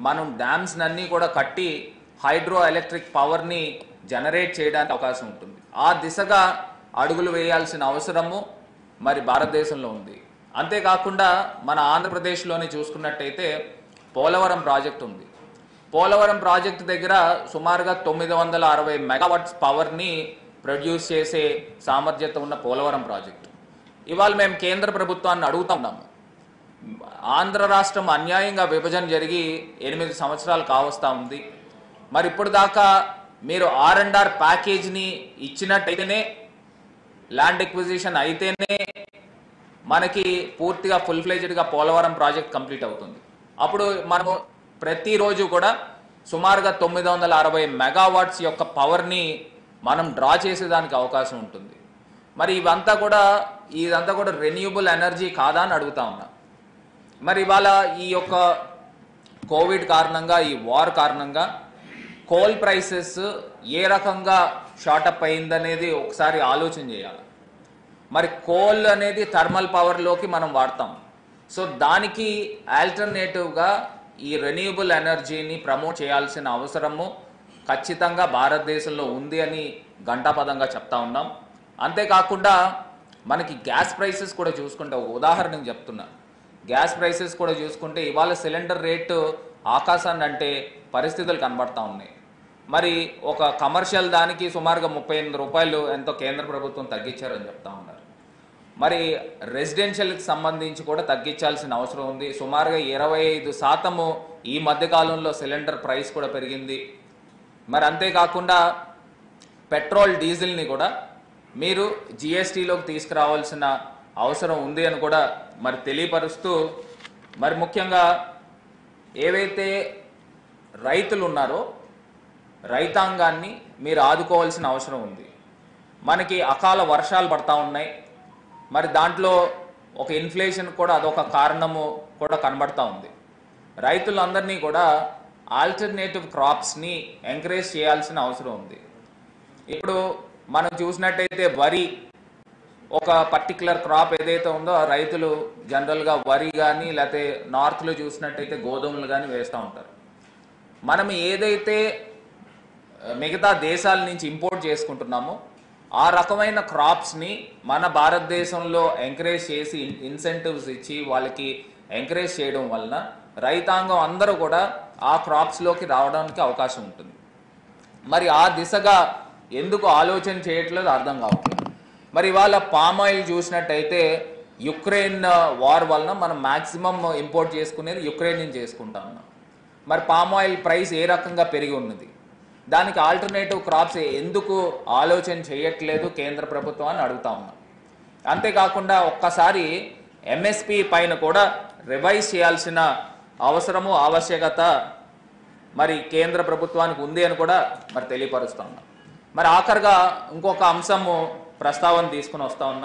మనం డ్యామ్స్ అన్నీ కూడా కట్టి హైడ్రో ఎలక్ట్రిక్ పవర్ని జనరేట్ చేయడానికి అవకాశం ఉంటుంది ఆ దిశగా అడుగులు వేయాల్సిన అవసరము మరి భారతదేశంలో ఉంది అంతేకాకుండా మన ఆంధ్రప్రదేశ్లోని చూసుకున్నట్టయితే పోలవరం ప్రాజెక్ట్ ఉంది పోలవరం ప్రాజెక్ట్ దగ్గర సుమారుగా తొమ్మిది వందల అరవై మెగావాట్స్ పవర్ని ప్రొడ్యూస్ చేసే సామర్థ్యత ఉన్న పోలవరం ప్రాజెక్ట్ ఇవాళ మేము కేంద్ర ప్రభుత్వాన్ని అడుగుతున్నాము ఆంధ్ర రాష్ట్రం అన్యాయంగా విభజన జరిగి ఎనిమిది సంవత్సరాలు కావస్తా ఉంది మరి ఇప్పుడు దాకా మీరు ఆర్ అండ్ ఆర్ ప్యాకేజ్ని ఇచ్చినట్టయితేనే ల్యాండ్ ఎక్విజిషన్ అయితేనే మనకి పూర్తిగా ఫుల్ ఫ్లెజ్డ్గా పోలవరం ప్రాజెక్ట్ కంప్లీట్ అవుతుంది అప్పుడు మనము ప్రతిరోజు కూడా సుమారుగా తొమ్మిది వందల అరవై మెగావాట్స్ యొక్క పవర్ని మనం డ్రా చేసేదానికి అవకాశం ఉంటుంది మరి ఇవంతా కూడా ఇదంతా కూడా రెన్యూబుల్ ఎనర్జీ కాదా అని అడుగుతా ఉన్నా మరి ఇవాళ ఈ యొక్క కోవిడ్ కారణంగా ఈ వార్ కారణంగా కోల్ ప్రైసెస్ ఏ రకంగా షార్టప్ అయిందనేది ఒకసారి ఆలోచన చేయాలి మరి కోల్ అనేది థర్మల్ పవర్లోకి మనం వాడతాం సో దానికి ఆల్టర్నేటివ్గా ఈ రెన్యూబుల్ ఎనర్జీని ప్రమోట్ చేయాల్సిన అవసరము ఖచ్చితంగా భారతదేశంలో ఉంది అని ఘంటాపదంగా చెప్తా ఉన్నాం అంతేకాకుండా మనకి గ్యాస్ ప్రైసెస్ కూడా చూసుకుంటే ఒక ఉదాహరణకు చెప్తున్నా గ్యాస్ ప్రైసెస్ కూడా చూసుకుంటే ఇవాళ సిలిండర్ రేటు ఆకాశాన్ని అంటే పరిస్థితులు కనబడతా ఉన్నాయి మరి ఒక కమర్షియల్ దానికి సుమారుగా ముప్పై ఎనిమిది రూపాయలు ఎంతో కేంద్ర ప్రభుత్వం తగ్గించారని చెప్తా ఉన్నారు మరి రెసిడెన్షియల్కి సంబంధించి కూడా తగ్గించాల్సిన అవసరం ఉంది సుమారుగా ఇరవై ఐదు శాతము ఈ మధ్య కాలంలో సిలిండర్ ప్రైస్ కూడా పెరిగింది మరి అంతేకాకుండా పెట్రోల్ డీజిల్ని కూడా మీరు జిఎస్టీలోకి తీసుకురావాల్సిన అవసరం ఉంది అని కూడా మరి తెలియపరుస్తూ మరి ముఖ్యంగా ఏవైతే రైతులు ఉన్నారో రైతాంగాన్ని మీరు ఆదుకోవాల్సిన అవసరం ఉంది మనకి అకాల వర్షాలు పడతా ఉన్నాయి మరి దాంట్లో ఒక ఇన్ఫ్లేషన్ కూడా అదొక కారణము కూడా కనబడతా ఉంది రైతులందరినీ కూడా ఆల్టర్నేటివ్ క్రాప్స్ని ఎంకరేజ్ చేయాల్సిన అవసరం ఉంది ఇప్పుడు మనం చూసినట్టయితే వరి ఒక పర్టికులర్ క్రాప్ ఏదైతే ఉందో ఆ రైతులు జనరల్గా వరి కానీ లేకపోతే నార్త్లో చూసినట్టయితే గోధుమలు కానీ వేస్తూ ఉంటారు మనం ఏదైతే ఆ, మిగతా దేశాల నుంచి ఇంపోర్ట్ చేసుకుంటున్నామో ఆ రకమైన క్రాప్స్ని మన భారతదేశంలో ఎంకరేజ్ చేసి ఇన్సెంటివ్స్ ఇచ్చి వాళ్ళకి ఎంకరేజ్ చేయడం వలన రైతాంగం అందరూ కూడా ఆ క్రాప్స్లోకి రావడానికి అవకాశం ఉంటుంది మరి ఆ దిశగా ఎందుకు ఆలోచన చేయట్లేదు అర్థం కావట్లేదు మరి ఇవాళ పామ్ ఆయిల్ చూసినట్టయితే యుక్రెయిన్ వార్ వలన మనం మాక్సిమం ఇంపోర్ట్ చేసుకునేది యుక్రెయిన్ నుంచి చేసుకుంటా ఉన్నాం మరి పామ్ ఆయిల్ ప్రైస్ ఏ రకంగా పెరిగి ఉన్నది దానికి ఆల్టర్నేటివ్ క్రాప్స్ ఎందుకు ఆలోచన చేయట్లేదు కేంద్ర ప్రభుత్వం అని అడుగుతా ఉన్నాం అంతేకాకుండా ఒక్కసారి ఎంఎస్పి పైన కూడా రివైజ్ చేయాల్సిన అవసరము ఆవశ్యకత మరి కేంద్ర ప్రభుత్వానికి ఉంది అని కూడా మరి తెలియపరుస్తా ఉన్నా మరి ఆఖరిగా ఇంకొక అంశము ప్రస్తావన తీసుకుని వస్తా ఉన్నా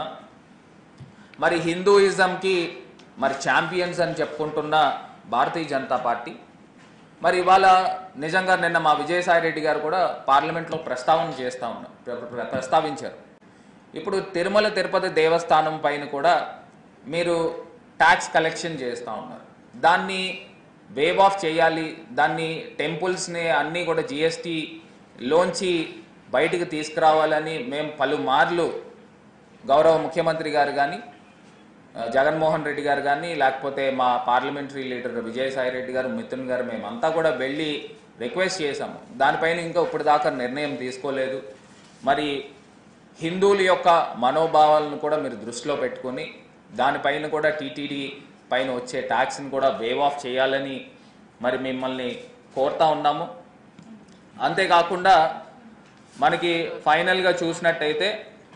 మరి హిందూయిజంకి మరి ఛాంపియన్స్ అని చెప్పుకుంటున్న భారతీయ జనతా పార్టీ మరి ఇవాళ నిజంగా నిన్న మా విజయసాయి రెడ్డి గారు కూడా పార్లమెంట్లో ప్రస్తావన చేస్తా ఉన్నారు ప్ర- ప్ర- ప్రస్తావించారు ఇప్పుడు తిరుమల తిరుపతి దేవస్థానం పైన కూడా మీరు ట్యాక్స్ కలెక్షన్ చేస్తూ ఉన్నారు దాన్ని వేవ్ ఆఫ్ చేయాలి దాన్ని టెంపుల్స్ని అన్నీ కూడా జిఎస్టీ లోంచి బయటికి తీసుకురావాలని మేము పలుమార్లు గౌరవ ముఖ్యమంత్రి గారు కానీ ఆ, జగన్మోహన్ రెడ్డి గారు కానీ లేకపోతే మా పార్లమెంటరీ లీడర్ విజయసాయి రెడ్డి గారు మిథున్ గారు మేమంతా కూడా వెళ్ళి రిక్వెస్ట్ చేశాము దానిపైన ఇంకా ఇప్పటిదాకా నిర్ణయం తీసుకోలేదు మరి హిందువుల యొక్క మనోభావాలను కూడా మీరు దృష్టిలో పెట్టుకొని దానిపైన కూడా టీటీడీ పైన వచ్చే ట్యాక్స్ని కూడా వేవ్ ఆఫ్ చేయాలని మరి మిమ్మల్ని కోరుతా ఉన్నాము అంతేకాకుండా మనకి ఫైనల్గా చూసినట్టయితే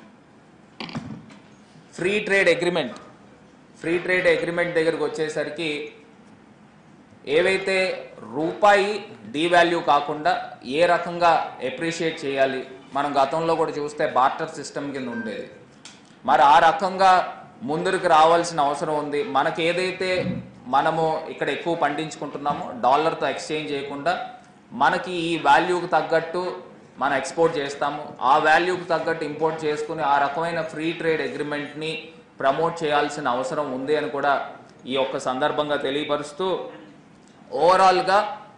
free trade agreement free trade agreement దగ్గరకు వచ్చేసరికి ఏవైతే రూపాయి డీవాల్యూ కాకుండా ఏ రకంగా ఎప్రిషియేట్ చేయాలి మనం గతంలో కూడా చూస్తే బార్టర్ సిస్టమ్ కింద ఉండేది మరి ఆ రకంగా ముందుకు రావాల్సిన అవసరం ఉంది మనకి ఏదైతే మనము ఇక్కడ ఎక్కువ పండించుకుంటున్నామో డాలర్తో ఎక్స్చేంజ్ చేయకుండా మనకి ఈ వాల్యూకి తగ్గట్టు మనం ఎక్స్పోర్ట్ చేస్తాము ఆ వాల్యూకి తగ్గట్టు ఇంపోర్ట్ చేసుకుని ఆ రకమైన ఫ్రీ ట్రేడ్ అగ్రిమెంట్ని ప్రమోట్ చేయాల్సిన అవసరం ఉంది అని కూడా ఈ యొక్క సందర్భంగా తెలియపరుస్తూ ఓవరాల్గా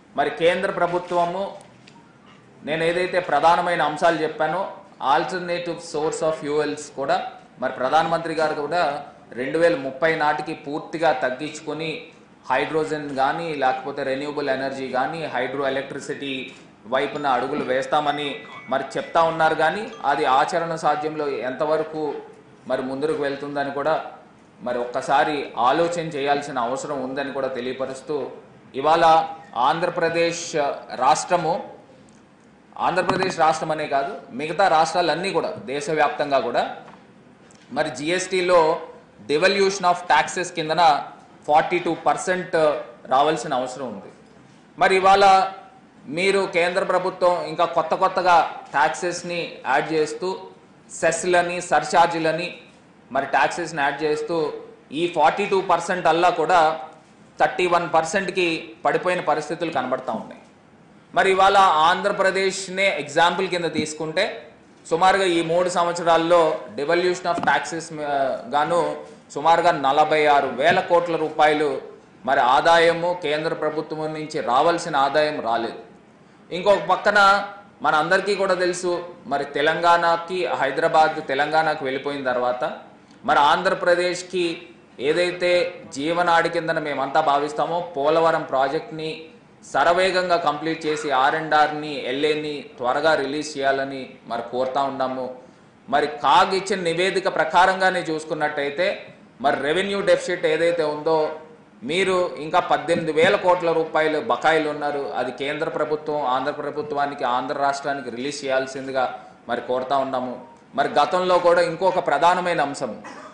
మరి కేంద్ర ప్రభుత్వము నేను ఏదైతే ప్రధానమైన అంశాలు చెప్పానో ఆల్టర్నేటివ్ సోర్స్ ఆఫ్ ఫ్యూయల్స్ కూడా మరి ప్రధానమంత్రి గారు కూడా రెండు వేల ముప్పై నాటికి పూర్తిగా తగ్గించుకొని హైడ్రోజన్ కానీ లేకపోతే రెన్యూబుల్ ఎనర్జీ కానీ హైడ్రో ఎలక్ట్రిసిటీ వైపున అడుగులు వేస్తామని మరి చెప్తా ఉన్నారు కానీ అది ఆచరణ సాధ్యంలో ఎంతవరకు మరి ముందుకు వెళ్తుందని కూడా మరి ఒక్కసారి ఆలోచన చేయాల్సిన అవసరం ఉందని కూడా తెలియపరుస్తూ ఇవాళ ఆంధ్రప్రదేశ్ రాష్ట్రము ఆంధ్రప్రదేశ్ రాష్ట్రం అనే కాదు మిగతా రాష్ట్రాలన్నీ కూడా దేశవ్యాప్తంగా కూడా మరి జిఎస్టీలో డివల్యూషన్ ఆఫ్ ట్యాక్సెస్ కిందన ఫార్టీ టూ పర్సెంట్ రావాల్సిన అవసరం ఉంది మరి ఇవాళ మీరు కేంద్ర ప్రభుత్వం ఇంకా కొత్త కొత్తగా ట్యాక్సెస్ని యాడ్ చేస్తూ సెస్లని సర్ఛార్జీలని మరి ట్యాక్సెస్ని యాడ్ చేస్తూ ఈ ఫార్టీ టూ పర్సెంట్ అల్లా కూడా థర్టీ వన్ పర్సెంట్కి పడిపోయిన పరిస్థితులు కనబడతా ఉన్నాయి మరి ఇవాళ ఆంధ్రప్రదేశ్నే ఎగ్జాంపుల్ కింద తీసుకుంటే సుమారుగా ఈ మూడు సంవత్సరాల్లో డివల్యూషన్ ఆఫ్ ట్యాక్సెస్ గాను సుమారుగా నలభై ఆరు వేల కోట్ల రూపాయలు మరి ఆదాయము కేంద్ర ప్రభుత్వం నుంచి రావాల్సిన ఆదాయం రాలేదు ఇంకొక పక్కన మన అందరికీ కూడా తెలుసు మరి తెలంగాణకి హైదరాబాద్ తెలంగాణకు వెళ్ళిపోయిన తర్వాత మరి ఆంధ్రప్రదేశ్కి ఏదైతే జీవనాడి కిందన మేమంతా భావిస్తామో పోలవరం ప్రాజెక్ట్ని శరవేగంగా కంప్లీట్ చేసి ఆర్ అండ్ ఆర్ని ఎల్ఏని త్వరగా రిలీజ్ చేయాలని మరి కోరుతా ఉన్నాము మరి కాగ్ ఇచ్చిన నివేదిక ప్రకారంగానే చూసుకున్నట్టయితే మరి రెవెన్యూ డెఫిసిట్ ఏదైతే ఉందో మీరు ఇంకా పద్దెనిమిది వేల కోట్ల రూపాయలు బకాయిలు ఉన్నారు అది కేంద్ర ప్రభుత్వం ఆంధ్ర ప్రభుత్వానికి ఆంధ్ర రాష్ట్రానికి రిలీజ్ చేయాల్సిందిగా మరి కోరుతా ఉన్నాము మరి గతంలో కూడా ఇంకొక ప్రధానమైన అంశం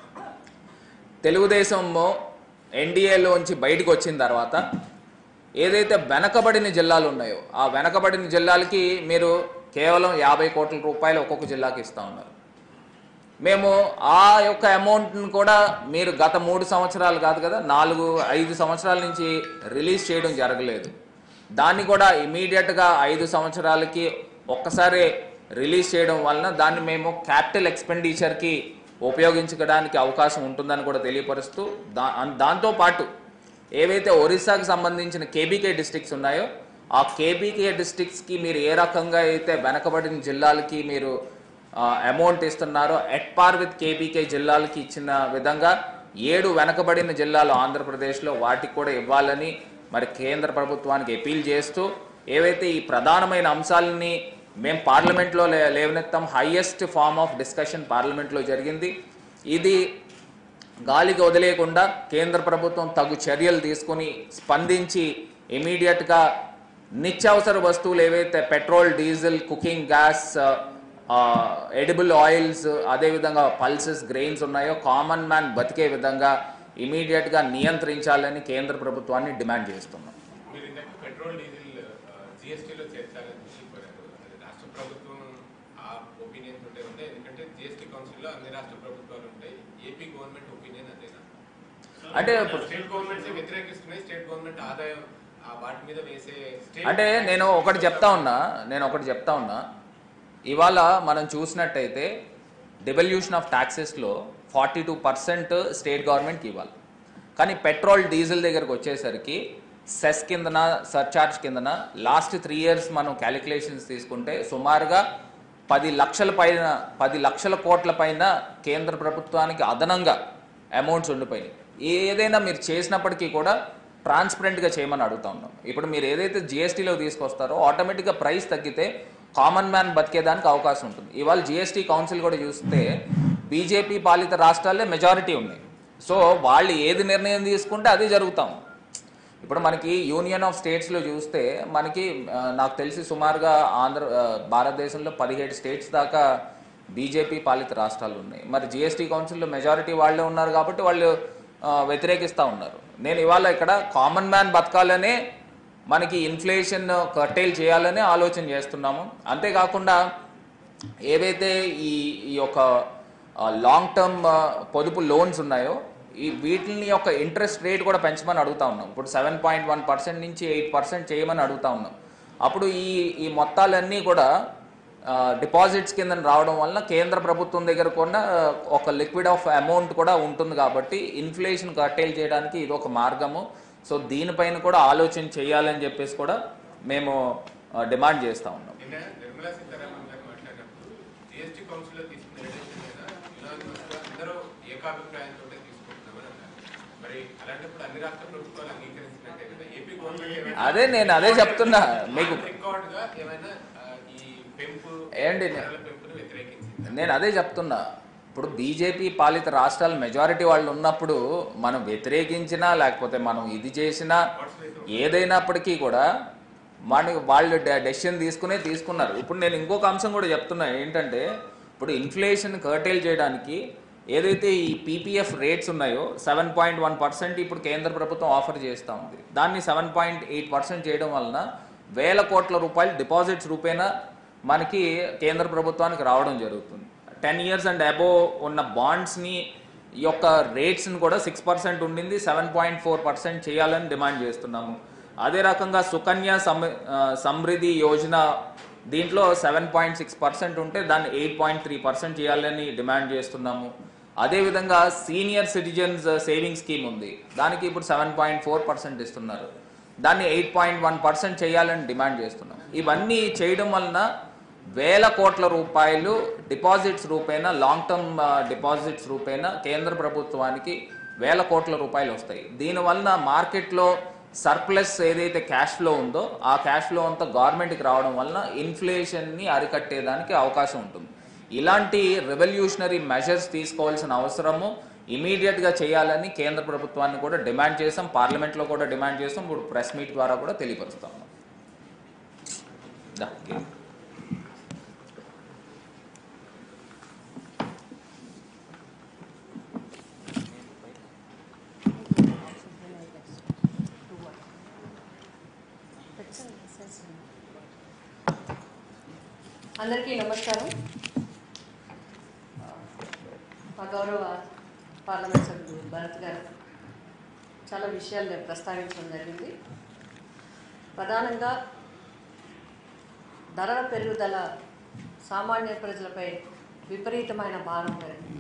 తెలుగుదేశము ఎన్డీఏలోంచి బయటకు వచ్చిన తర్వాత ఏదైతే వెనకబడిన జిల్లాలు ఉన్నాయో ఆ వెనకబడిన జిల్లాలకి మీరు కేవలం యాభై కోట్ల రూపాయలు ఒక్కొక్క జిల్లాకి ఇస్తా ఉన్నారు మేము ఆ యొక్క అమౌంట్ని కూడా మీరు గత మూడు సంవత్సరాలు కాదు కదా నాలుగు ఐదు సంవత్సరాల నుంచి రిలీజ్ చేయడం జరగలేదు దాన్ని కూడా ఇమీడియట్గా ఐదు సంవత్సరాలకి ఒక్కసారి రిలీజ్ చేయడం వలన దాన్ని మేము క్యాపిటల్ ఎక్స్పెండిచర్కి ఉపయోగించడానికి అవకాశం ఉంటుందని కూడా తెలియపరుస్తూ దా దాంతో పాటు ఏవైతే ఒరిస్సాకు సంబంధించిన కేబీకే డిస్ట్రిక్ట్స్ ఉన్నాయో ఆ కేబీకే డిస్ట్రిక్ట్స్కి మీరు ఏ రకంగా అయితే వెనకబడిన జిల్లాలకి మీరు అమౌంట్ ఇస్తున్నారో ఎట్ పార్ విత్ కేబీకే జిల్లాలకి ఇచ్చిన విధంగా ఏడు వెనకబడిన జిల్లాలు ఆంధ్రప్రదేశ్లో వాటికి కూడా ఇవ్వాలని మరి కేంద్ర ప్రభుత్వానికి అపీల్ చేస్తూ ఏవైతే ఈ ప్రధానమైన అంశాలని మేము పార్లమెంట్లో లే లేవనెత్తాం హైయెస్ట్ ఫార్మ్ ఆఫ్ డిస్కషన్ పార్లమెంట్లో జరిగింది ఇది గాలికి వదిలేయకుండా కేంద్ర ప్రభుత్వం తగు చర్యలు తీసుకుని స్పందించి ఇమీడియట్గా నిత్యావసర వస్తువులు ఏవైతే petrol diesel cooking gas edible oils అదేవిధంగా పల్సెస్ గ్రెయిన్స్ ఉన్నాయో కామన్ మ్యాన్ బతికే విధంగా ఇమీడియట్గా నియంత్రించాలని కేంద్ర ప్రభుత్వాన్ని డిమాండ్ చేస్తున్నాం మీరు ఇందాక పెట్రోల్ డీజిల్ జిఎస్టీలో చేర్చాలని చెప్పి కోరారు అది రాష్ట్ర ప్రభుత్వం ఆ ఒపీనియన్ ఉంటే ఉంది ఎందుకంటే జిఎస్టీ కౌన్సిల్లో అన్ని రాష్ట్ర ప్రభుత్వాలు ఉంటాయి ఏపీ గవర్నమెంట్ ఒపీనియన్ అదేనా అంటే ఇప్పుడు- స్టేట్ గవర్నమెంట్స్ వ్యతిరేకిస్తున్నాయి స్టేట్ గవర్నమెంట్ ఆదాయం ఆ వాటి మీద వేసే స్టేట్ అంటే నేను ఒకటి చెప్తా ఉన్నా నేను ఒకటి చెప్తా ఉన్నా ఇవాళ మనం చూసినట్టయితే డివల్యూషన్ ఆఫ్ ట్యాక్సెస్లో ఫార్టీ టూ పర్సెంట్ స్టేట్ గవర్నమెంట్కి ఇవ్వాలి కానీ పెట్రోల్ డీజిల్ దగ్గరకు వచ్చేసరికి సెస్ కిందన సర్చార్జ్ కిందన లాస్ట్ త్రీ ఇయర్స్ మనం క్యాలిక్యులేషన్స్ తీసుకుంటే సుమారుగా పది లక్షల పైన పది లక్షల కోట్ల పైన కేంద్ర ప్రభుత్వానికి అదనంగా అమౌంట్స్ ఉండిపోయినాయి ఏదైనా మీరు చేసినప్పటికీ కూడా ట్రాన్స్పరెంట్గా చేయమని అడుగుతా ఉన్నాం ఇప్పుడు మీరు ఏదైతే జిఎస్టీలో తీసుకొస్తారో ఆటోమేటిక్గా ప్రైస్ తగ్గితే కామన్ మ్యాన్ బతికేదానికి అవకాశం ఉంటుంది ఇవాళ జిఎస్టీ కౌన్సిల్ కూడా చూస్తే బీజేపీ పాలిత రాష్ట్రాలే మెజారిటీ ఉన్నాయి సో వాళ్ళు ఏది నిర్ణయం తీసుకుంటే అది జరుగుతాం ఇప్పుడు మనకి యూనియన్ ఆఫ్ స్టేట్స్లో చూస్తే మనకి ఆ, నాకు తెలిసి సుమారుగా ఆంధ్ర ఆ, భారతదేశంలో పదిహేడు స్టేట్స్ దాకా బీజేపీ పాలిత రాష్ట్రాలు ఉన్నాయి మరి జిఎస్టీ కౌన్సిల్లో మెజారిటీ వాళ్ళే ఉన్నారు కాబట్టి వాళ్ళు ఆ, వ్యతిరేకిస్తూ ఉన్నారు నేను ఇవాళ ఇక్కడ కామన్ మ్యాన్ బతకాలనే మనకి ఇన్ఫ్లేషన్ కర్టైల్ చేయాలనే ఆలోచన చేస్తున్నాము అంతేకాకుండా ఏవైతే ఈ ఈ యొక్క లాంగ్ టర్మ్ పొదుపు లోన్స్ ఉన్నాయో ఈ వీటిని యొక్క ఇంట్రెస్ట్ రేట్ కూడా పెంచమని అడుగుతా ఉన్నాం ఇప్పుడు సెవెన్ పాయింట్ వన్ పర్సెంట్ నుంచి ఎయిట్ పర్సెంట్ చేయమని అడుగుతా ఉన్నాం అప్పుడు ఈ ఈ మొత్తాలన్నీ కూడా డిపాజిట్స్ కింద రావడం వలన కేంద్ర ప్రభుత్వం దగ్గర కూడా ఒక లిక్విడ్ ఆఫ్ అమౌంట్ కూడా ఉంటుంది కాబట్టి ఇన్ఫ్లేషన్ కట్టేల్ చేయడానికి ఇది ఒక మార్గము సో దీనిపైన కూడా ఆలోచన చేయాలని చెప్పేసి కూడా మేము ఆ, డిమాండ్ చేస్తూ ఉన్నాం నిన్న నిర్మలా సీతారామన్ గారు మాట్లాడినప్పుడు జిఎస్టీ కౌన్సిల్ లో తీసుకున్న నిర్ణయం మీద యునానిమస్ గా అందరూ ఏకాభిప్రాయంతో తీసుకుంటున్నామని అన్నారు మరి అలాంటప్పుడు అన్ని రాష్ట్ర ప్రభుత్వాలు అంగీకరించినట్టే కదా ఏపీ గవర్నమెంట్ అదే నేను అదే చెప్తున్నా మీకు రికార్డ్ గా ఏమైనా ఆ, ఈ పెంపు ఏంటి? ధరల పెంపును వ్యతిరేకించింది నేను అదే చెప్తున్నా ఇప్పుడు బీజేపీ పాలిత రాష్ట్రాలు మెజారిటీ వాళ్ళు ఉన్నప్పుడు మనం వ్యతిరేకించినా లేకపోతే మనం ఇది చేసినా ఏదైనప్పటికీ కూడా మన వాళ్ళు డెసిషన్ తీసుకునే తీసుకున్నారు ఇప్పుడు నేను ఇంకొక అంశం కూడా చెప్తున్నా ఏంటంటే ఇప్పుడు ఇన్ఫ్లేషన్ కర్టైల్ చేయడానికి ఏదైతే ఈ పీపీఎఫ్ రేట్స్ ఉన్నాయో సెవెన్ పాయింట్ వన్ పర్సెంట్ ఇప్పుడు కేంద్ర ప్రభుత్వం ఆఫర్ చేస్తూ ఉంది దాన్ని సెవెన్ పాయింట్ ఎయిట్ పర్సెంట్ చేయడం వలన వేల కోట్ల రూపాయలు డిపాజిట్స్ రూపేణా మనకి కేంద్ర ప్రభుత్వానికి రావడం జరుగుతుంది టెన్ ఇయర్స్ అండ్ అబోవ్ ఉన్న బాండ్స్ని ఈ యొక్క రేట్స్ని కూడా సిక్స్ పర్సెంట్ ఉండింది సెవెన్ పాయింట్ ఫోర్ పర్సెంట్ చేయాలని డిమాండ్ చేస్తున్నాము అదే రకంగా సుకన్య సమ ఆ, సమృద్ధి యోజన దీంట్లో సెవెన్ పాయింట్ సిక్స్ పర్సెంట్ ఉంటే దాన్ని ఎయిట్ పాయింట్ త్రీ పర్సెంట్ చేయాలని డిమాండ్ చేస్తున్నాము అదేవిధంగా సీనియర్ సిటిజన్స్ సేవింగ్ స్కీమ్ ఉంది దానికి ఇప్పుడు సెవెన్ పాయింట్ ఫోర్ పర్సెంట్ ఇస్తున్నారు దాన్ని ఎయిట్ పాయింట్ వన్ పర్సెంట్ చేయాలని డిమాండ్ చేస్తున్నాం ఇవన్నీ చేయడం వలన వేల కోట్ల రూపాయలు డిపాజిట్స్ రూపేణా లాంగ్ టర్మ్ డిపాజిట్స్ రూపేణా కేంద్ర ప్రభుత్వానికి వేల కోట్ల రూపాయలు వస్తాయి దీనివలన మార్కెట్లో సర్ప్లస్ ఏదైతే క్యాష్ ఫ్లో ఉందో ఆ క్యాష్ ఫ్లో అంతా గవర్నమెంట్కి రావడం వలన ఇన్ఫ్లేషన్ని అరికట్టేదానికి అవకాశం ఉంటుంది ఇలాంటి రెవల్యూషనరీ మెజర్స్ తీసుకోవాల్సిన అవసరము ఇమీడియట్గా చేయాలని కేంద్ర ప్రభుత్వాన్ని కూడా డిమాండ్ చేసాం పార్లమెంట్లో కూడా డిమాండ్ చేసాం ఇప్పుడు ప్రెస్ మీట్ ద్వారా కూడా తెలియపరుస్తాం దా, ఓకే. అందరికీ నమస్కారం మా గౌరవ పార్లమెంట్ సభ్యుడు భరత్ గారు చాలా విషయాలు నేను ప్రస్తావించడం జరిగింది ప్రధానంగా ధరల పెరుగుదల సామాన్య ప్రజలపై విపరీతమైన భారం పెరిగింది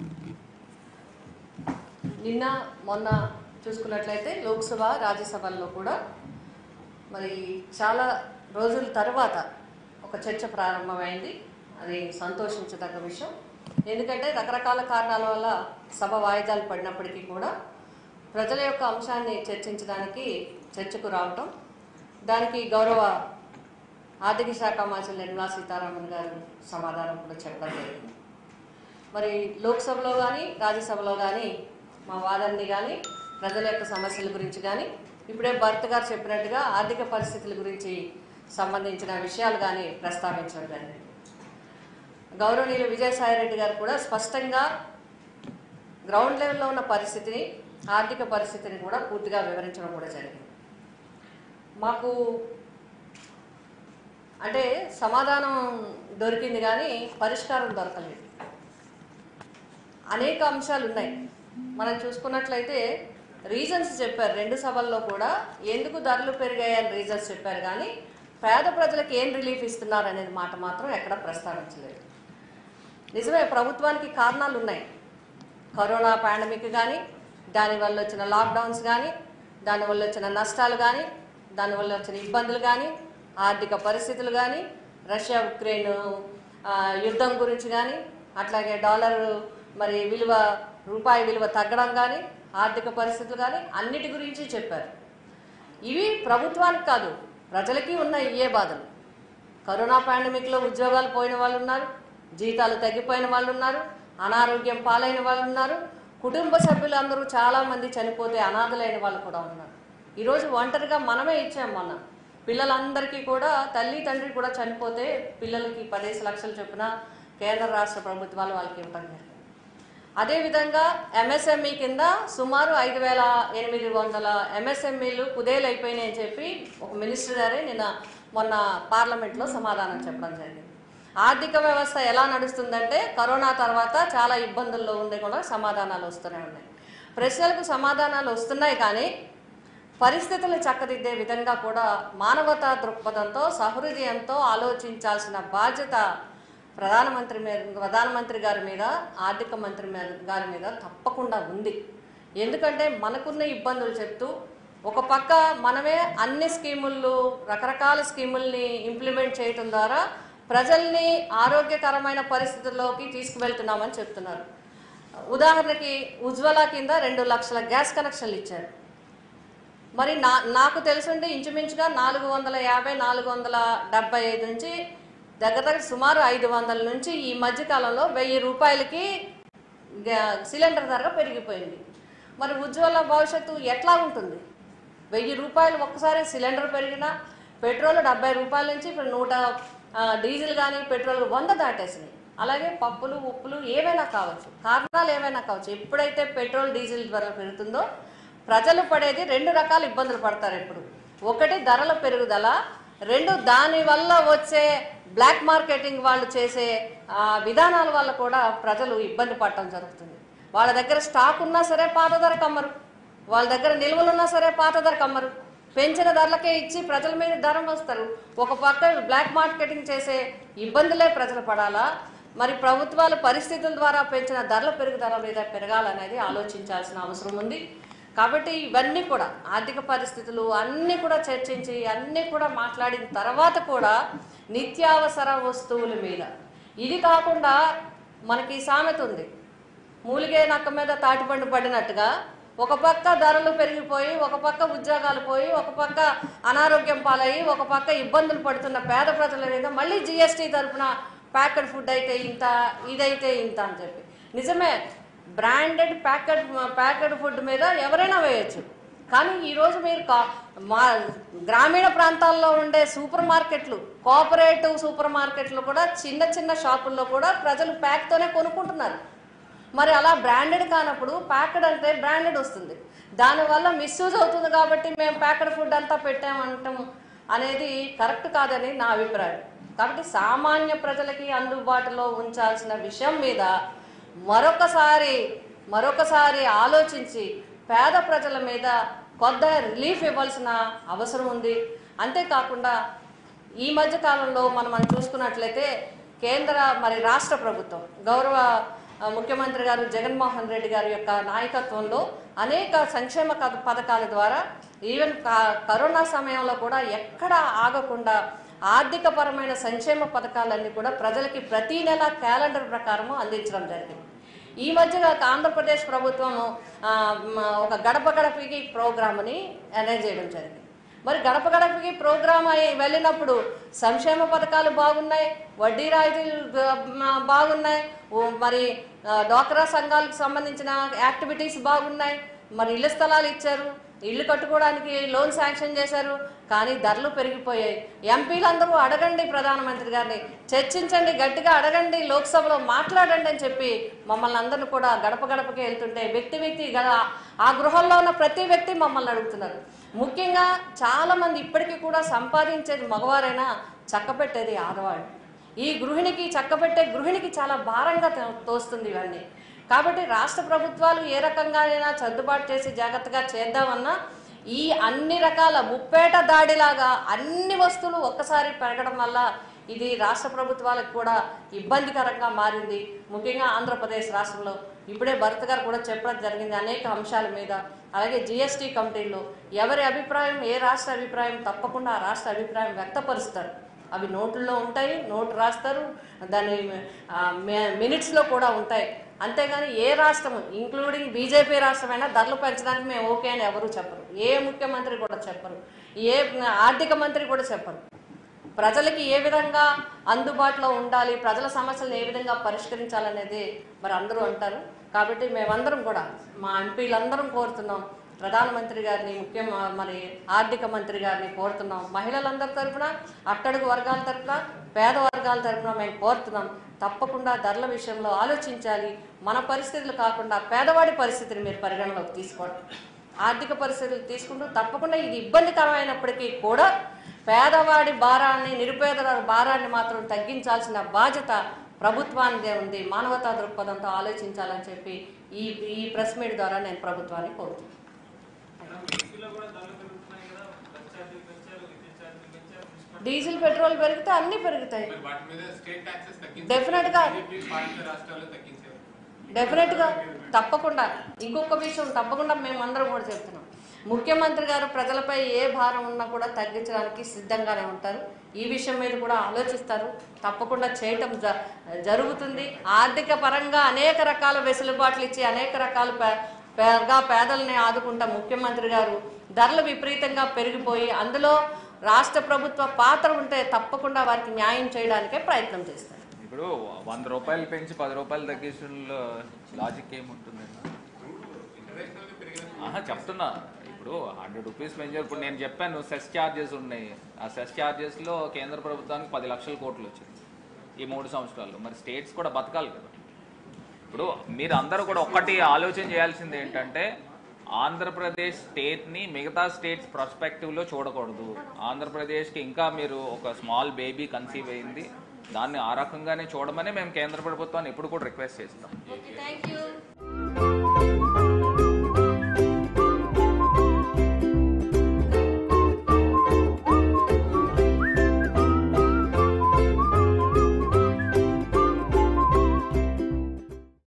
నిన్న మొన్న చూసుకున్నట్లయితే లోక్సభ రాజ్యసభల్లో కూడా మరి చాలా రోజుల తర్వాత ఒక చర్చ ప్రారంభమైంది అది సంతోషించదగ్గ విషయం ఎందుకంటే రకరకాల కారణాల వల్ల సభ వాయిదాలు పడినప్పటికీ కూడా ప్రజల యొక్క అంశాన్ని చర్చించడానికి చర్చకు రావటం దానికి గౌరవ ఆర్థిక శాఖ మంత్రి నిర్మలా సీతారామన్ గారు సమాధానం కూడా చెప్పడం జరిగింది మరి లోక్సభలో కానీ రాజ్యసభలో కానీ మా వాదనని కానీ ప్రజల యొక్క సమస్యల గురించి కానీ ఇప్పుడే భరత్ గారు చెప్పినట్టుగా ఆర్థిక పరిస్థితుల గురించి సంబంధించిన విషయాలు కానీ ప్రస్తావించడం జరిగింది గౌరవనీయులు విజయసాయిరెడ్డి గారు కూడా స్పష్టంగా గ్రౌండ్ లెవెల్లో ఉన్న పరిస్థితిని ఆర్థిక పరిస్థితిని కూడా పూర్తిగా వివరించడం కూడా జరిగింది మాకు అంటే సమాధానం దొరికింది కానీ పరిష్కారం దొరకలేదు అనేక అంశాలు ఉన్నాయి మనం చూసుకున్నట్లయితే రీజన్స్ చెప్పారు రెండు సభల్లో కూడా ఎందుకు ధరలు పెరిగాయని రీజన్స్ చెప్పారు కానీ పేద ప్రజలకు ఏం రిలీఫ్ ఇస్తున్నారు అనేది మాట మాత్రం ఎక్కడ ప్రస్తావించలేదు నిజమే ప్రభుత్వానికి కారణాలు ఉన్నాయి కరోనా పాండమిక్ కానీ దానివల్ల వచ్చిన లాక్డౌన్స్ కానీ దానివల్ల వచ్చిన నష్టాలు కానీ దానివల్ల వచ్చిన ఇబ్బందులు కానీ ఆర్థిక పరిస్థితులు కానీ రష్యా ఉక్రెయిన్ ఆ, యుద్ధం గురించి కానీ అట్లాగే డాలర్ మరి విలువ రూపాయి విలువ తగ్గడం కానీ ఆర్థిక పరిస్థితులు కానీ అన్నిటి గురించి చెప్పారు ఇవి ప్రభుత్వానికి కాదు ప్రజలకి ఉన్న ఇయే బాధలు కరోనా పాండమిక్లో ఉద్యోగాలు పోయిన వాళ్ళు ఉన్నారు జీతాలు తగ్గిపోయిన వాళ్ళు ఉన్నారు అనారోగ్యం పాలైన వాళ్ళు ఉన్నారు కుటుంబ సభ్యులందరూ చాలామంది చనిపోతే అనాథలైన వాళ్ళు కూడా ఉన్నారు ఈరోజు ఒంటరిగా మనమే ఇచ్చాం మొన్న పిల్లలందరికీ కూడా తల్లి తండ్రి కూడా చనిపోతే పిల్లలకి పదేసి లక్షలు చొప్పున కేంద్ర రాష్ట్ర ప్రభుత్వాలు వాళ్ళకి ఇవ్వడం జరిగింది అదేవిధంగా ఎంఎస్ఎంఈ కింద సుమారు ఐదు వేల ఎనిమిది వందల ఎంఎస్ఎంఈలు కుదేలైపోయినాయి అని చెప్పి ఒక మినిస్టర్ గారే నిన్న మొన్న పార్లమెంట్లో సమాధానం చెప్పడం జరిగింది ఆర్థిక వ్యవస్థ ఎలా నడుస్తుందంటే కరోనా తర్వాత చాలా ఇబ్బందుల్లో ఉండే కూడా సమాధానాలు వస్తూనే ఉన్నాయి ప్రశ్నలకు సమాధానాలు వస్తున్నాయి కానీ పరిస్థితులను చక్కదిద్దే విధంగా కూడా మానవతా దృక్పథంతో సహృదయంతో ఆలోచించాల్సిన బాధ్యత ప్రధానమంత్రి మీద ప్రధానమంత్రి గారి మీద ఆర్థిక మంత్రి మీద గారి మీద తప్పకుండా ఉంది ఎందుకంటే మనకున్న ఇబ్బందులు చెప్తూ ఒక పక్క మనమే అన్ని స్కీములు రకరకాల స్కీముల్ని ఇంప్లిమెంట్ చేయటం ద్వారా ప్రజల్ని ఆరోగ్యకరమైన పరిస్థితుల్లోకి తీసుకువెళ్తున్నామని చెప్తున్నారు ఉదాహరణకి ఉజ్వల కింద రెండు లక్షల గ్యాస్ కనెక్షన్లు ఇచ్చారు మరి నా నాకు తెలుసుండి ఇంచుమించుగా నాలుగు వందల యాభై నాలుగు వందల డెబ్బై ఐదు నుంచి దగ్గర దగ్గర సుమారు ఐదు వందల నుంచి ఈ మధ్య కాలంలో వెయ్యి రూపాయలకి గ్యా- సిలిండర్ ధర పెరిగిపోయింది మరి ఉజ్వల భవిష్యత్తు ఎట్లా ఉంటుంది వెయ్యి రూపాయలు ఒక్కసారి సిలిండర్ పెరిగినా పెట్రోల్ డెబ్బై రూపాయల నుంచి ఇప్పుడు నూట ఆ, డీజిల్ కానీ పెట్రోల్ వంద దాటేసినాయి అలాగే పప్పులు ఉప్పులు ఏవైనా కావచ్చు కారణాలు ఏవైనా కావచ్చు ఎప్పుడైతే పెట్రోల్ డీజిల్ ధర పెరుగుతుందో ప్రజలు పడేది రెండు రకాల ఇబ్బందులు పడతారు ఇప్పుడు ఒకటి ధరల పెరుగుదల రెండు దాని వల్ల వచ్చే బ్లాక్ మార్కెటింగ్ వాళ్ళు చేసే ఆ, విధానాల వల్ల కూడా ప్రజలు ఇబ్బంది పడటం జరుగుతుంది వాళ్ళ దగ్గర స్టాక్ ఉన్నా సరే పాత ధరకు అమ్మరు వాళ్ళ దగ్గర నిల్వలు ఉన్నా సరే పాత ధరకు అమ్మరు పెంచిన ధరలకే ఇచ్చి ప్రజల మీద ధరం వస్తారు ఒక పక్క బ్లాక్ మార్కెటింగ్ చేసే ఇబ్బందులే ప్రజలు పడాలా మరి ప్రభుత్వాలు పరిస్థితుల ద్వారా పెంచిన ధరల పెరుగుదల మీద పెరగాలనేది ఆలోచించాల్సిన అవసరం ఉంది కాబట్టి ఇవన్నీ కూడా ఆర్థిక పరిస్థితులు అన్నీ కూడా చర్చించి అన్నీ కూడా మాట్లాడిన తర్వాత కూడా నిత్యావసర వస్తువుల మీద ఇది కాకుండా మనకి సామెత ఉంది మూలిగే నక్క మీద తాటిపండు పడినట్టుగా ఒక పక్క ధరలు పెరిగిపోయి ఒక పక్క ఉద్యోగాలు పోయి ఒక పక్క అనారోగ్యం పాలయ్యి ఒక పక్క ఇబ్బందులు పడుతున్న పేద ప్రజల మీద మళ్ళీ జిఎస్టీ తరపున ప్యాకెడ్ ఫుడ్ అయితే ఇంత ఇదైతే ఇంత అని చెప్పి నిజమే బ్రాండెడ్ ప్యాకెడ్ ప్యాకెడ్ ఫుడ్ మీద ఎవరైనా వేయచ్చు కానీ ఈరోజు మీరు కా- మా గ్రామీణ ప్రాంతాల్లో ఉండే సూపర్ మార్కెట్లు కోఆపరేటివ్ సూపర్ మార్కెట్లు కూడా చిన్న చిన్న షాపుల్లో కూడా ప్రజలు ప్యాక్తోనే కొనుక్కుంటున్నారు మరి అలా బ్రాండెడ్ కానప్పుడు ప్యాకెడ్ అంటే బ్రాండెడ్ వస్తుంది దానివల్ల మిస్యూజ్ అవుతుంది కాబట్టి మేము ప్యాకెడ్ ఫుడ్ అంతా పెట్టామంటాం అనేది కరెక్ట్ కాదని నా అభిప్రాయం కాబట్టి సామాన్య ప్రజలకి అందుబాటులో ఉంచాల్సిన విషయం మీద మరొకసారి మరొకసారి ఆలోచించి పేద ప్రజల మీద కొద్ద రిలీఫ్ ఇవ్వాల్సిన అవసరం ఉంది అంతేకాకుండా ఈ మధ్య కాలంలో మనం మనం చూసుకున్నట్లయితే కేంద్ర మరి రాష్ట్ర ప్రభుత్వం గౌరవ ఆ, ముఖ్యమంత్రి గారు జగన్మోహన్ రెడ్డి గారి యొక్క నాయకత్వంలో అనేక సంక్షేమ కథ- పథకాల ద్వారా ఈవెన్ క- కరోనా సమయంలో కూడా ఎక్కడ ఆగకుండా ఆర్థిక పరమైన సంక్షేమ పథకాలన్నీ కూడా ప్రజలకి ప్రతి నెల క్యాలెండర్ ప్రకారము అందించడం జరిగింది ఈ మధ్యగా ఆంధ్రప్రదేశ్ ప్రభుత్వం ఆ, మ, ఒక గడప గడపకి ప్రోగ్రామ్ని అరేంజ్ చేయడం జరిగింది మరి గడప గడపకి ప్రోగ్రామ్ అయి వెళ్ళినప్పుడు సంక్షేమ పథకాలు బాగున్నాయి వడ్డీ రాయితీలు బ- మ- బాగున్నాయి ఓ మరి ఆ, డ్వాక్రా సంఘాలకు సంబంధించిన యాక్టివిటీస్ బాగున్నాయి మరి ఇళ్ల స్థలాలు ఇచ్చారు ఇల్లు కట్టుకోవడానికి లోన్ శాంక్షన్ చేశారు కానీ ధరలు పెరిగిపోయాయి ఎంపీలందరూ అడగండి ప్రధానమంత్రి గారిని చర్చించండి గట్టిగా అడగండి లోక్సభలో మాట్లాడండి అని చెప్పి మమ్మల్ని అందరిని కూడా గడప గడపకి వెళ్తుంటే వ్యక్తి వ్యక్తి గ- ఆ గృహంలో ఉన్న ప్రతి వ్యక్తి మమ్మల్ని అడుగుతున్నారు ముఖ్యంగా చాలా మంది ఇప్పటికీ కూడా సంపాదించేది మగవారైనా చక్కపెట్టేది ఆడవాళ్ళు ఈ గృహిణికి చక్కబెట్టే గృహిణికి చాలా భారంగా తో- తోస్తుంది ఇవన్నీ కాబట్టి రాష్ట్ర ప్రభుత్వాలు ఏ రకంగానైనా సర్దుబాటు చేసి జాగ్రత్తగా చేద్దామన్నా ఈ అన్ని రకాల ముప్పేట దాడిలాగా అన్ని వస్తువులు ఒక్కసారి పెరగడం వల్ల ఇది రాష్ట్ర ప్రభుత్వాలకు కూడా ఇబ్బందికరంగా మారింది ముఖ్యంగా ఆంధ్రప్రదేశ్ రాష్ట్రంలో ఇప్పుడే భరత్ గారు కూడా చెప్పడం జరిగింది అనేక అంశాల మీద అలాగే జిఎస్టీ కమిటీలో ఎవరి అభిప్రాయం ఏ రాష్ట్ర అభిప్రాయం తప్పకుండా ఆ రాష్ట్ర అభిప్రాయం వ్యక్తపరుస్తారు అవి నోట్లలో ఉంటాయి నోటు రాస్తారు దాని ఆ, మి- మినిట్స్లో కూడా ఉంటాయి అంతేగాని ఏ రాష్ట్రం ఇంక్లూడింగ్ బీజేపీ రాష్ట్రమైనా ధరలు పెంచడానికి మేము ఓకే అని ఎవరు చెప్పరు ఏ ముఖ్యమంత్రి కూడా చెప్పరు ఏ ఆర్థిక మంత్రి కూడా చెప్పరు ప్రజలకి ఏ విధంగా అందుబాటులో ఉండాలి ప్రజల సమస్యలను ఏ విధంగా పరిష్కరించాలనేది మరి అందరూ అంటారు కాబట్టి మేమందరం కూడా మా ఎంపీలందరం కోరుతున్నాం ప్రధానమంత్రి గారిని ముఖ్య మరి ఆర్థిక మంత్రి గారిని కోరుతున్నాం మహిళలందరి తరపున అట్టడుగు వర్గాల తరపున పేద వర్గాల తరపున మేము కోరుతున్నాం తప్పకుండా ధరల విషయంలో ఆలోచించాలి మన పరిస్థితులు కాకుండా పేదవాడి పరిస్థితిని మీరు పరిగణలోకి తీసుకోండి ఆర్థిక పరిస్థితులు తీసుకుంటూ తప్పకుండా ఇది ఇబ్బందికరమైనప్పటికీ కూడా పేదవాడి భారాన్ని నిరుపేదల భారాన్ని మాత్రం తగ్గించాల్సిన బాధ్యత ప్రభుత్వానిదే ఉంది మానవతా దృక్పథంతో ఆలోచించాలని చెప్పి ఈ ఈ ప్రెస్ మీట్ ద్వారా నేను ప్రభుత్వాన్ని కోరుతున్నాను ఏపీలో కూడా ధరలు పెరుగుతున్నాయి కదా బస్ ఛార్జీలు పెంచారు విద్యుత్ ఛార్జీలు పెంచారు మున్సిపల్ డీజిల్ పెట్రోల్ పెరిగితే అన్ని పెరుగుతాయి మరి వాటి మీద స్టేట్ ట్యాక్సెస్ తగ్గించారు Definite గా. బీజేపీ పాలిత రాష్ట్రాల్లో తగ్గించారు డెఫినెట్గా తప్పకుండా ఇంకొక విషయం తప్పకుండా మేమందరం కూడా చెప్తున్నాం ముఖ్యమంత్రి గారు ప్రజలపై ఏ భారం ఉన్నా కూడా తగ్గించడానికి సిద్ధంగానే ఉంటారు ఈ విషయం మీద కూడా ఆలోచిస్తారు తప్పకుండా చేయటం జ- జరుగుతుంది ఆర్థిక పరంగా అనేక రకాల వెసులుబాట్లు ఇచ్చి అనేక రకాల పే- పేదగా పేదల్ని ఆదుకుంటా ముఖ్యమంత్రి గారు ధరలు విపరీతంగా పెరిగిపోయి అందులో రాష్ట్ర ప్రభుత్వ పాత్ర ఉంటే తప్పకుండా వారికి న్యాయం చేయడానికే ప్రయత్నం చేస్తారు ఇప్పుడు వంద రూపాయలు పెంచి పది రూపాయలు తగ్గించడంలో లాజిక్ ఏముంటుంది ఇంటర్నేషనల్ పెరిగిన ఆహా చెప్తున్నా ఇప్పుడు హండ్రెడ్ రూపీస్ పెంచారు ఇప్పుడు నేను చెప్పాను సెస్ ఛార్జెస్ ఉన్నాయి ఆ సెస్ ఛార్జెస్లో కేంద్ర ప్రభుత్వానికి పది లక్షల కోట్లు వచ్చింది ఈ మూడు సంవత్సరాల్లో మరి స్టేట్స్ కూడా బతకాలి కదా ఇప్పుడు మీరు అందరూ కూడా ఒక్కటి ఆలోచన చేయాల్సింది ఏంటంటే ఆంధ్రప్రదేశ్ స్టేట్ని మిగతా స్టేట్స్ పర్స్పెక్టివ్లో చూడకూడదు ఆంధ్రప్రదేశ్కి ఇంకా మీరు ఒక స్మాల్ బేబీ కన్సీవ్ అయింది దాన్ని ఆ రకంగానే చూడమని మేము కేంద్ర ప్రభుత్వాన్ని ఎప్పుడు కూడా రిక్వెస్ట్ చేస్తాం ఓకే థ్యాంక్ యూ